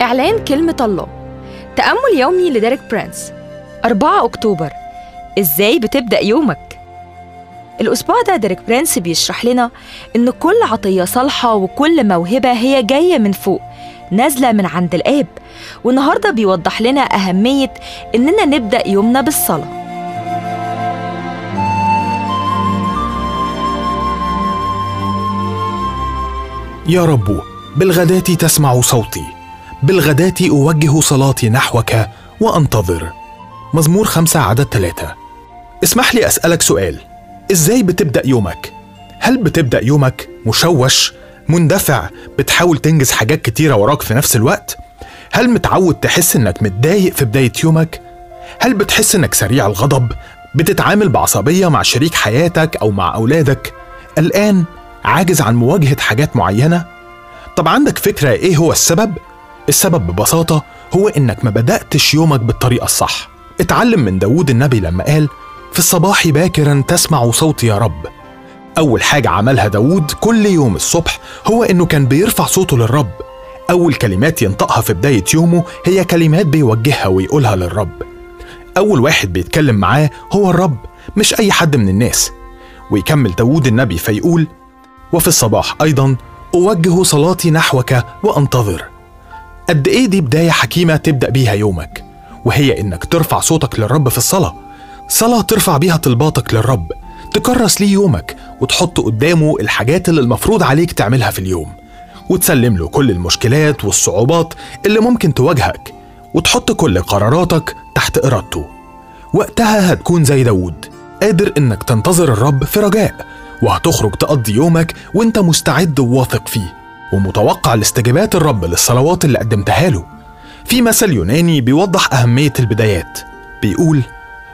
إعلان كلمة الله تأمل يومي لديريك برينس 4 أكتوبر إزاي بتبدأ يومك؟ الأسبوع ده ديريك برينس بيشرح لنا إن كل عطية صالحة وكل موهبة هي جاية من فوق نازلة من عند الآب والنهاردة بيوضح لنا أهمية إننا نبدأ يومنا بالصلاة يا رب بالغداة تسمع صوتي بالغداة أوجه صلاتي نحوك وأنتظر مزمور خمسة عدد ثلاثة اسمح لي أسألك سؤال إزاي بتبدأ يومك؟ هل بتبدأ يومك مشوش مندفع بتحاول تنجز حاجات كتيرة وراك في نفس الوقت؟ هل متعود تحس إنك متضايق في بداية يومك؟ هل بتحس إنك سريع الغضب؟ بتتعامل بعصبية مع شريك حياتك أو مع أولادك؟ الآن عاجز عن مواجهة حاجات معينة؟ طب عندك فكرة إيه هو السبب؟ السبب ببساطة هو إنك ما بدأتش يومك بالطريقة الصح اتعلم من داود النبي لما قال في الصباح باكرا تسمع صوتي يا رب أول حاجة عملها داود كل يوم الصبح هو إنه كان بيرفع صوته للرب أول كلمات ينطقها في بداية يومه هي كلمات بيوجهها ويقولها للرب أول واحد بيتكلم معاه هو الرب مش أي حد من الناس ويكمل داود النبي فيقول وفي الصباح أيضا أوجه صلاتي نحوك وأنتظر قد إيه دي بداية حكيمة تبدأ بيها يومك وهي إنك ترفع صوتك للرب في الصلاة صلاة ترفع بيها طلباتك للرب تكرس ليه يومك وتحط قدامه الحاجات اللي المفروض عليك تعملها في اليوم وتسلم له كل المشكلات والصعوبات اللي ممكن تواجهك وتحط كل قراراتك تحت إرادته وقتها هتكون زي داود قادر إنك تنتظر الرب في رجاء وهتخرج تقضي يومك وانت مستعد وواثق فيه ومتوقع لاستجابات الرب للصلوات اللي قدمتها له في مثل يوناني بيوضح أهمية البدايات بيقول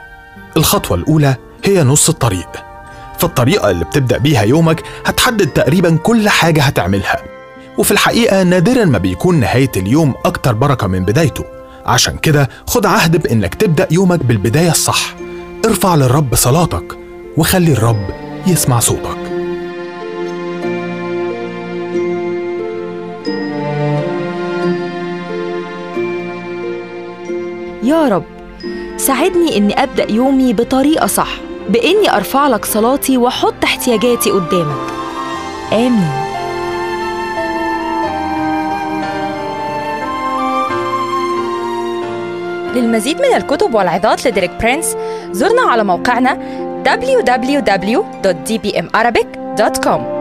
الخطوة الأولى هي نص الطريق فالطريقة اللي بتبدأ بيها يومك هتحدد تقريبا كل حاجة هتعملها وفي الحقيقة نادرا ما بيكون نهاية اليوم أكتر بركة من بدايته عشان كده خد عهد بإنك تبدأ يومك بالبداية الصح ارفع للرب صلاتك وخلي الرب يسمع صوتك يا رب ساعدني إني أبدأ يومي بطريقة صح بإني أرفع لك صلاتي وأحط احتياجاتي قدامك آمين للمزيد من الكتب والعظات لديريك برينس زرنا على موقعنا www.dbmarabic.com